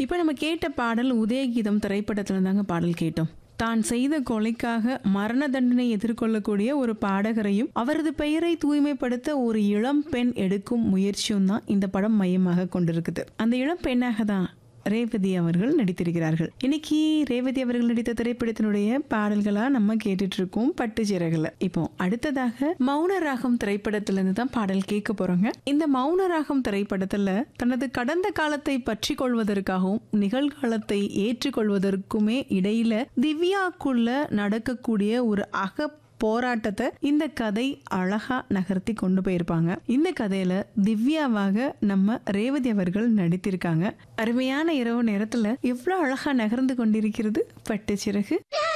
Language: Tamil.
இப்போ நம்ம கேட்ட பாடல் உதயகீதம் திரைப்படத்துல தாங்க பாடல் கேட்டோம் தான் செய்த கொலைக்காக மரண தண்டனை எதிர்கொள்ளக்கூடிய ஒரு பாடகரையும் அவரது பெயரை தூய்மைப்படுத்த ஒரு இளம் பெண் எடுக்கும் முயற்சியும் தான் இந்த படம் மையமாக கொண்டிருக்குது அந்த இளம் பெண்ணாக தான் ரேவதி அவர்கள் நடித்திருக்கிறார்கள் இன்னைக்கு ரேவதி அவர்கள் நடித்த திரைப்படத்தினுடைய பாடல்களா நம்ம கேட்டுட்டு இருக்கோம் பட்டு சிறகுல இப்போ அடுத்ததாக மௌன ராகம் திரைப்படத்துல இருந்து தான் பாடல் கேட்க போறோங்க இந்த மௌன ராகம் திரைப்படத்துல தனது கடந்த காலத்தை பற்றி கொள்வதற்காகவும் நிகழ்காலத்தை ஏற்றுக்கொள்வதற்குமே இடையில திவ்யாக்குள்ள நடக்கக்கூடிய ஒரு அக போராட்டத்தை இந்த கதை அழகா நகர்த்தி கொண்டு போயிருப்பாங்க இந்த கதையில திவ்யாவாக நம்ம ரேவதி அவர்கள் நடித்திருக்காங்க அருமையான இரவு நேரத்துல எவ்வளவு அழகா நகர்ந்து கொண்டிருக்கிறது பட்டு சிறகு